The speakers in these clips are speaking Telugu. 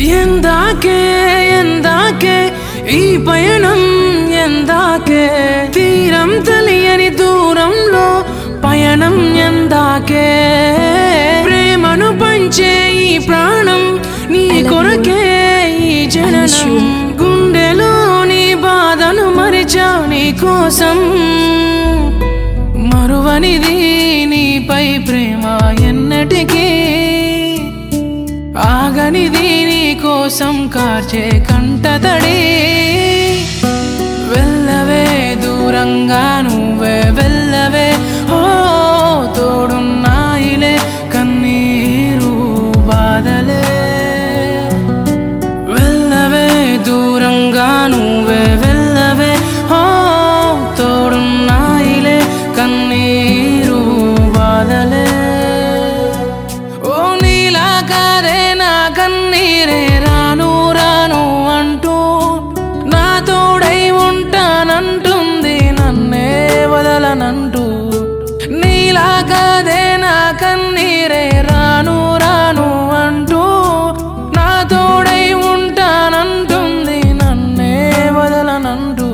ఎందాకే ఎందాకే ఈ పయనం ఎందాకే తీరం తెలియని దూరంలో పయనం ఎందాకే ప్రేమను పంచే ఈ ప్రాణం నీ కొరకే ఈ జననం గుండెలోని బాధను మరిచా నీ కోసం మరువనిది నీపై ప్రేమ ఎన్నటికీ ఆగనిది నీ కోసం కార్చే కంటతడి వెళ్ళవే దూరంగా నువ్వే వెళ్ళవే ఓ తోడున్నాయిలే కన్నీరు బాధలే వెళ్ళవే దూరంగా నువ్వే వెళ్ళవే ఓ తోడున్నాయిలే కన్నీరు బాధలే ఓ నీలా కాదే నా కన్నీరే రాను రాను అంటూ నా తోడై ఉంటానంటుంది నన్నే వదలనంటూ నీలా కాదే నా కన్నీరే రాను రాను అంటూ నా తోడై ఉంటానంటుంది నన్నే వదలనంటూ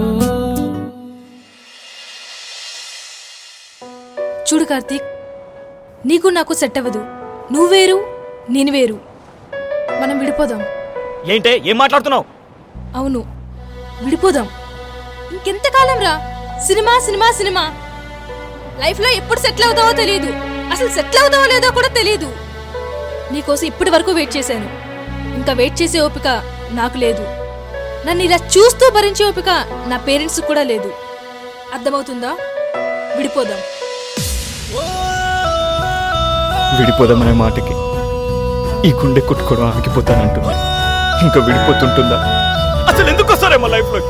చూడు కార్తీక్ నీకు నాకు సెట్ అవ్వదు నువ్వు వేరు నేను వేరు మనం విడిపోదాం ఏంటే ఏం మాట్లాడుతున్నావు అవును విడిపోదాం ఇంకెంతకాలం రా సినిమా సినిమా సినిమా లైఫ్లో ఎప్పుడు సెటిల్ అవుతావో తెలియదు అసలు సెటిల్ అవుతావో లేదో కూడా తెలియదు నీకోసం ఇప్పటి వరకు వెయిట్ చేశాను ఇంకా వెయిట్ చేసే ఓపిక నాకు లేదు నన్ను ఇలా చూస్తూ భరించే ఓపిక నా పేరెంట్స్ కూడా లేదు అర్థమవుతుందా విడిపోదాం విడిపోదామనే మాటకి ఈ గుండె కొట్టుకోవడం ఆగిపోతానంటుంది ఇంకా విడిపోతుంటుందా అసలు ఎందుకు వస్తారేమో లైఫ్ లోకి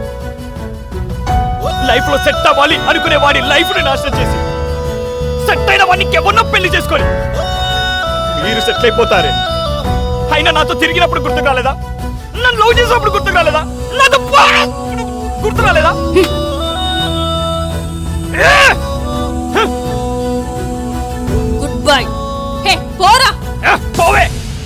లైఫ్ లో సెట్ అవ్వాలి అనుకునే వాడి లైఫ్ ని నాశనం చేసి సెట్ అయిన వాడిని ఎవరినో పెళ్లి చేసుకొని మీరు సెటిల్ అయిపోతారే అయినా నాతో తిరిగినప్పుడు గుర్తు రాలేదా నన్ను లవ్ చేసినప్పుడు గుర్తు రాలేదా నాతో పా- గుర్తు రాలేదా ఏ! గుడ్ బై హే పోరా ఏ, పోవే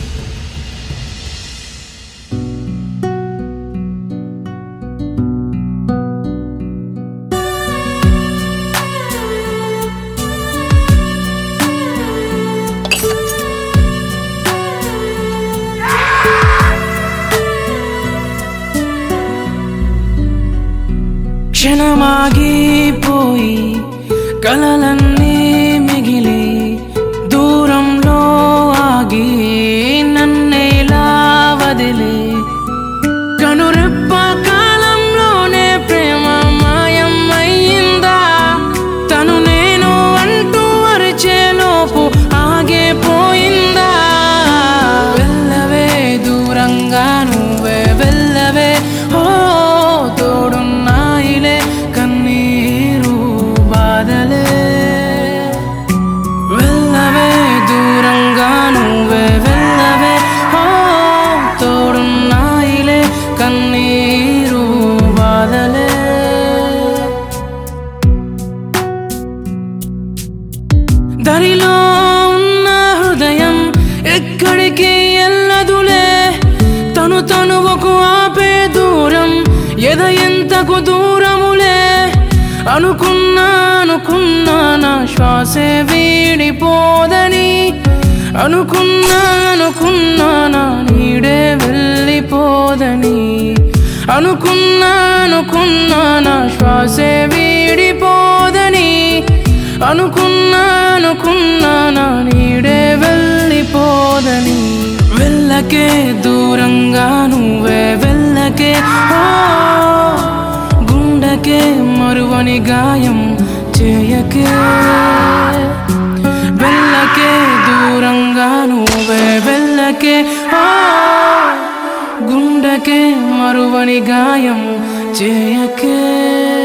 క్షణమాగిపోయి కలలన్నీ మిగిలి దూరంలో ఆగి నన్నేలా వదిలి కనురెప్ప కాలంలోనే ప్రేమ మాయం అయ్యిందా తను నేను అంటూ అరిచేలోపు ఆగిపోయిందా వెళ్ళవే దూరంగా నువ్వే వెళ్ళవే ఓ తోడున్నాయిలే కన్నీరు బాధలే వెళ్ళవే దూరంగా నువ్వే వెళ్ళవే ఓ తోడున్నాయిలే కన్నీరు బాధలే దరిలో ఉన్న హృదయం ఎక్కడికి ఎల్లదులే తను తను ఒక ఆపే దూరం ఎద ఎంతకు దూరములే అనుకున్నా అనుకున్నా నా శ్వాసే వీడిపోదని అనుకున్నా అనుకున్నా నా నీడే వెళ్ళిపోదని అనుకున్నా అనుకున్నా నా శ్వాసే వీడిపోదని అనుకున్నా అనుకున్నా నా నీడే వెళ్ళిపోదని వెళ్ళకే దూరంగా నువ్వే వెళ్ళకే ఓ గుండెకే మరువని గాయం చేయకే వెళ్ళకే దూరంగా నువ్వే వెళ్ళకే ఓ గుండెకే మరువని గాయం చేయకే